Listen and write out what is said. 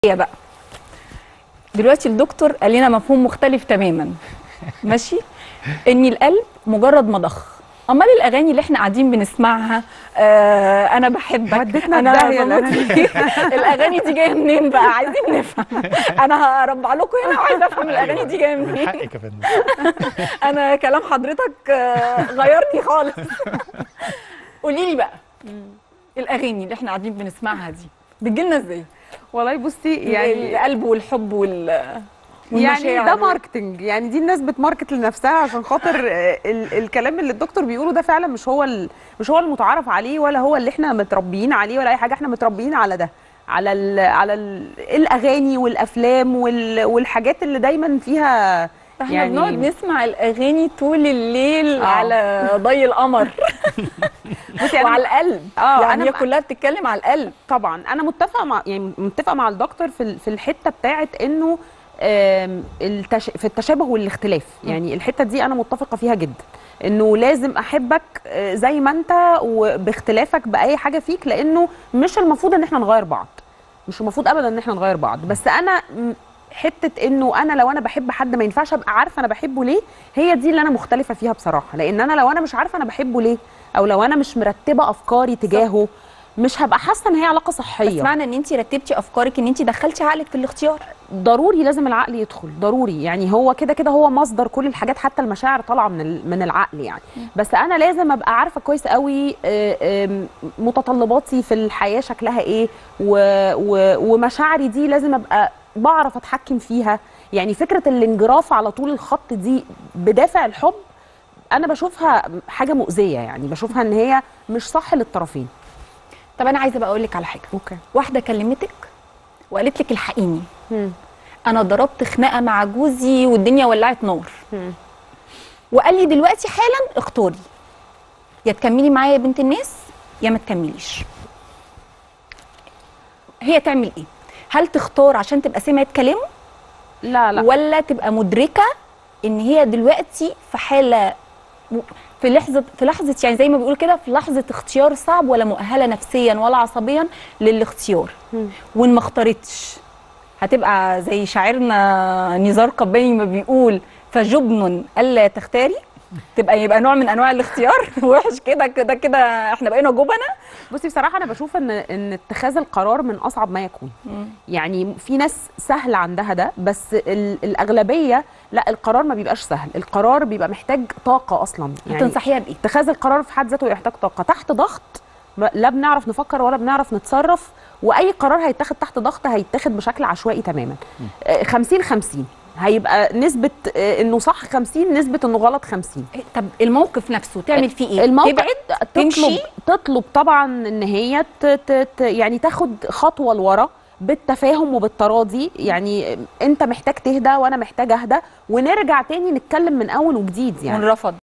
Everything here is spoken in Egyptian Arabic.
هي بقى دلوقتي الدكتور قال لنا مفهوم مختلف تماما ماشي ان القلب مجرد مضخ امال الاغاني اللي احنا قاعدين بنسمعها آه انا بحبك ودتنا انا الداهية بموت الأغاني. فيك الاغاني دي جايه منين بقى عايزين نفهم انا هربع لكم هنا وعايزه افهم الاغاني دي جايه منين حقك يا فندم انا كلام حضرتك آه، غيرني خالص قولي لي بقى الاغاني اللي احنا قاعدين بنسمعها دي بتجيلنا ازاي والله بصي يعني القلب والحب وال يعني والمشاعر. ده ماركتنج يعني دي الناس بتماركت لنفسها عشان خاطر آه، ال الكلام اللي الدكتور بيقوله ده فعلا مش هو ال مش هو المتعارف عليه ولا هو اللي احنا متربيين عليه ولا اي حاجه احنا متربيين على ده على ال على ال الاغاني والافلام وال والحاجات اللي دايما فيها احنا يعني- بنقعد نسمع الاغاني طول الليل آه. على ضي القمر بصي أنا- وعلى القلب آه، يعني أنا- هي كلها بتتكلم على القلب طبعا انا متفقه مع يعني متفقه مع الدكتور في ال- في الحته بتاعه انه آم، التش... في التشابه والاختلاف يعني الحته دي انا متفقه فيها جدا انه لازم احبك آه، زي ما انت وباختلافك باي حاجه فيك لانه مش المفروض ان احنا نغير بعض مش المفروض ابدا ان احنا نغير بعض بس انا م- حته انه انا لو انا بحب حد ما ينفعش ابقى عارفه انا بحبه ليه هي دي اللي انا مختلفه فيها بصراحه لان انا لو انا مش عارفه انا بحبه ليه او لو انا مش مرتبه افكاري تجاهه مش هبقى حاسه ان هي علاقه بس صحيه معنى ان انت رتبتي افكارك ان انت دخلتي عقلك في الاختيار ضروري لازم العقل يدخل ضروري يعني هو كده كده هو مصدر كل الحاجات حتى المشاعر طالعه من ال- من العقل يعني بس انا لازم ابقى عارفه كويس قوي آه، آم، متطلباتي في الحياه شكلها ايه و- و- ومشاعري دي لازم ابقى بعرف اتحكم فيها يعني فكره الانجراف على طول الخط دي بدافع الحب انا بشوفها حاجه مؤذيه يعني بشوفها ان هي مش صح للطرفين طب انا عايزه بقى اقول لك على حاجه اوكي واحده كلمتك وقالت لك الحقيني انا ضربت خناقه مع جوزي والدنيا ولعت نار وقال لي دلوقتي حالا اختاري يا تكملي معايا يا بنت الناس يا ما تكمليش هي تعمل ايه هل تختار عشان تبقى سمعت كلامه لا لا ولا تبقى مدركه ان هي دلوقتي في حاله م- في لحظه في لحظه يعني زي ما بيقول كده في لحظه اختيار صعب ولا مؤهله نفسيا ولا عصبيا للاختيار مم. وان ما اختارتش هتبقى زي شاعرنا نزار قباني ما بيقول فجبن الا تختاري تبقى يبقى نوع من انواع الاختيار وحش كده كده كده احنا بقينا جبنه بصي بصراحه انا بشوف ان ان اتخاذ القرار من اصعب ما يكون يعني في ناس سهل عندها ده بس ال- الاغلبيه لا القرار ما بيبقاش سهل القرار بيبقى محتاج طاقه اصلا يعني تنصحيها بايه اتخاذ القرار في حد ذاته يحتاج طاقه تحت ضغط ما- لا بنعرف نفكر ولا بنعرف نتصرف واي قرار هيتاخد تحت ضغط هيتاخد بشكل عشوائي تماما آه، 50 50 هيبقى نسبه آه، انه صح 50 نسبه انه غلط 50 طب الموقف نفسه تعمل فيه ايه الموقف تبعد تطلب تمشي؟ تطلب طبعا ان هي ت ت ت يعني تاخد خطوه لورا بالتفاهم وبالتراضي يعني انت محتاج تهدى وانا محتاج اهدى ونرجع تاني نتكلم من اول وجديد يعني ونرفض